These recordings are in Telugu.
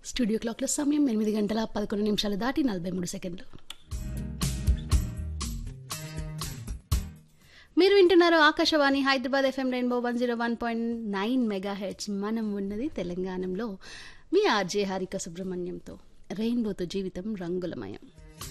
స్టూడియో క్లాక్ల సమయం ఎనిమిది గంటల పదకొండు నిమిషాలు దాటి నలభై మూడు సెకండ్లు మీరు వింటున్నారు Akashvani Hyderabad FM rainbow one zero one point nine megahertz మనం ఉన్నది తెలంగాణలో మీ ఆర్జే హారిక సుబ్రహ్మణ్యంతో రెయిన్బోతో జీవితం రంగులమయం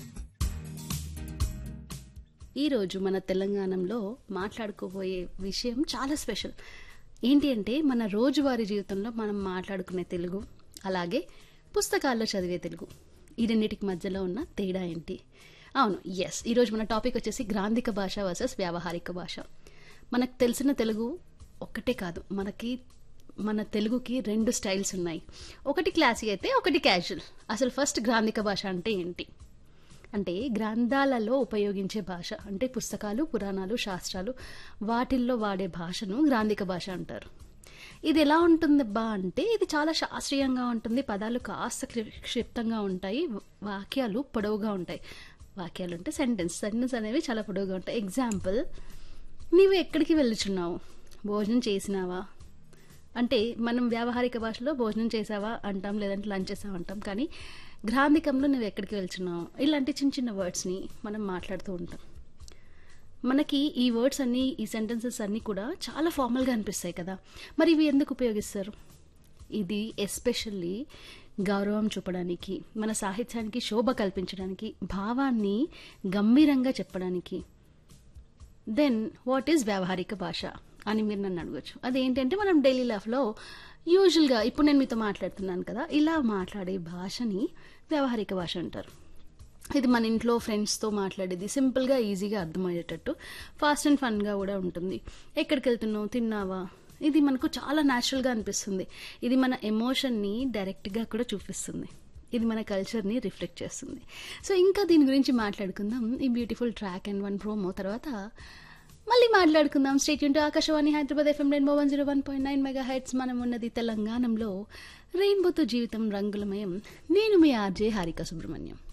ఈరోజు మన తెలంగాణలో మాట్లాడుకోబోయే విషయం చాలా స్పెషల్ ఏంటి అంటే మన రోజువారీ జీవితంలో మనం మాట్లాడుకునే తెలుగు అలాగే పుస్తకాల్లో చదివే తెలుగు ఈ రెండింటికి మధ్యలో ఉన్న తేడా ఏంటి అవును ఎస్ ఈరోజు మన టాపిక్ వచ్చేసి గ్రాంధిక భాష వర్సెస్ వ్యావహారిక భాష మనకు తెలిసిన తెలుగు ఒక్కటే కాదు మనకి మన తెలుగుకి రెండు స్టైల్స్ ఉన్నాయి ఒకటి క్లాసీ అయితే ఒకటి క్యాజువల్ అసలు ఫస్ట్ గ్రాంధిక భాష అంటే ఏంటి అంటే గ్రంథాలలో ఉపయోగించే భాష అంటే పుస్తకాలు పురాణాలు శాస్త్రాలు వాటిల్లో వాడే భాషను గ్రాంధిక భాష అంటారు ఇది ఎలా ఉంటుంది బా అంటే ఇది చాలా శాస్త్రీయంగా ఉంటుంది పదాలు కాస్త క్లి- క్షిప్తంగా ఉంటాయి వాక్యాలు పొడవుగా ఉంటాయి వాక్యాలు అంటే సెంటెన్స్ సెంటెన్స్ అనేవి చాలా పొడవుగా ఉంటాయి ఎగ్జాంపుల్ నీవు ఎక్కడికి వెళ్ళుచున్నావు భోజనం చేసినావా అంటే మనం వ్యావహారిక భాషలో భోజనం చేసావా అంటాం లేదంటే లంచ్ చేసావా అంటాం కానీ గ్రాంధికంలో నువ్వు ఎక్కడికి వెళ్తున్నావు ఇలాంటి చిన్న చిన్న వర్డ్స్ని మనం మాట్లాడుతూ ఉంటాం మనకి ఈ వర్డ్స్ అన్నీ ఈ సెంటెన్సెస్ అన్నీ కూడా చాలా ఫార్మల్గా అనిపిస్తాయి కదా మరి ఇవి ఎందుకు ఉపయోగిస్తారు ఇది ఎస్పెషల్లీ గౌరవం చూపడానికి మన సాహిత్యానికి శోభ కల్పించడానికి భావాన్ని గంభీరంగా చెప్పడానికి దెన్ వాట్ ఈజ్ వ్యావహారిక భాష అని మీరు నన్ను అడగచ్చు అదేంటంటే మనం డైలీ లైఫ్లో యూజువల్గా ఇప్పుడు నేను మీతో మాట్లాడుతున్నాను కదా ఇలా మాట్లాడే భాషని వ్యావహారిక భాష అంటారు ఇది మన ఇంట్లో ఫ్రెండ్స్తో మాట్లాడేది సింపుల్గా ఈజీగా అర్థమయ్యేటట్టు ఫాస్ట్ అండ్ ఫన్గా కూడా ఉంటుంది ఎక్కడికి వెళ్తున్నావు తిన్నావా ఇది మనకు చాలా న్యాచురల్గా అనిపిస్తుంది ఇది మన ఎమోషన్ని డైరెక్ట్గా కూడా చూపిస్తుంది ఇది మన కల్చర్ని రిఫ్లెక్ట్ చేస్తుంది సో ఇంకా దీని గురించి మాట్లాడుకుందాం ఈ beautiful track and one promo తర్వాత మళ్ళీ మాట్లాడుకుందాం స్టేట్ యూన్ Akashvani Hyderabad FM rainbow one zero one point nine megahertz మనం ఉన్నది తెలంగాణలో రెయిన్బోతో జీవితం రంగులమయం నేను మీ ఆర్జే హారిక సుబ్రహ్మణ్యం